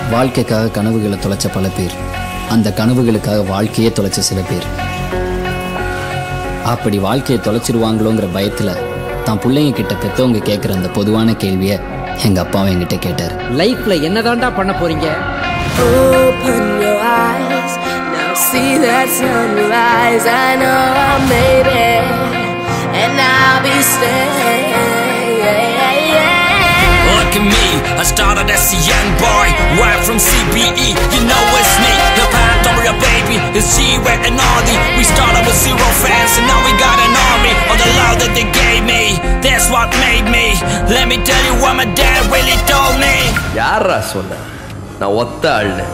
வாழ்க்கைக்காக கனவுகளை தொலைச்ச பல பேர் அந்த கனவுகளுக்காக வாழ்க்கையே தொலைச்ச சில பேர் அப்படி வாழ்க்கையை தொலைச்சிருவாங்களோங்கிற பயத்துல தான் பிள்ளைங்க கிட்ட பெத்தவங்க கேட்குற அந்த பொதுவான கேள்வியை எங்க அப்பாவும் என்கிட்ட கேட்டார் லைஃப்ல என்னதான்டா பண்ண போறீங்க Open your eyes, now see that sunrise. I know I made it, and I'll be staying. Look at me, I started as a young boy, right from CBE. You know it's me, the Pandora baby, it's G-Wet and Audi. We started with zero fans, and now we got an army. All the love that they gave me, that's what made me. Let me tell you what my dad really told me. யாரா சொன்ன நான் ஒத்த ஆள்னு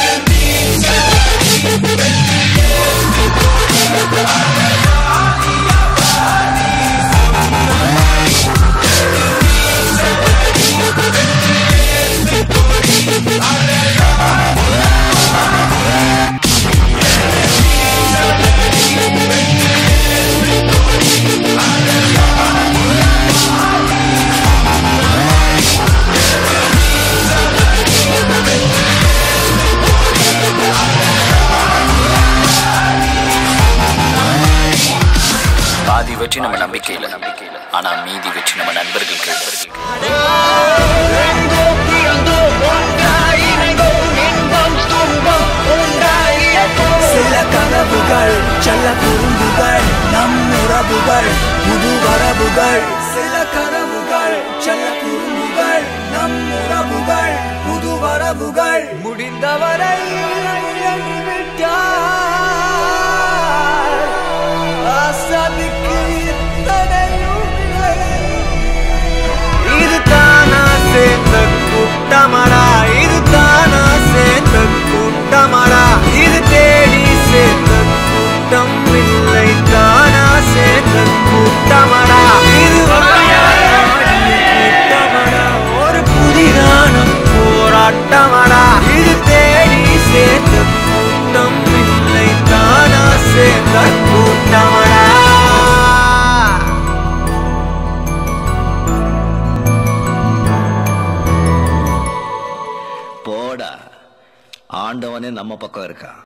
பாதி வெற்றி நம்ம நம்பிக்கையில் நம்பிக்கையில் ஆனா மீதி வெற்றி நம்ம நண்பர்கள் கையில் சில கனவுகள் செல்ல குறும்புகள் நம் உறவுகள் புது வரவுகள் சில கனவுகள் செல்ல குறும்புகள் நம் உறவுகள் புது வரவுகள் முடிந்தவரை விட்டார் ஆசாதிக்கு இத்தனையும் இல்லை. இது தானா சேர்ந்த கூட்டமடா இது தானா சேர்ந்த கூட்டமடா இது தேடி சேர்ந்த கூட்டம் இல்லை தானா சேர்ந்த கூட்டமடா இது வாயாடிய கூட்டமடா ஒரு புதிதான போராட்டமடா இது தேடி சேர்ந்த கூட்டம் இல்லை தானா சேர்ந்த கூட்டமடா போடா ஆண்டவனே நம்ம பக்கம் இருக்கான்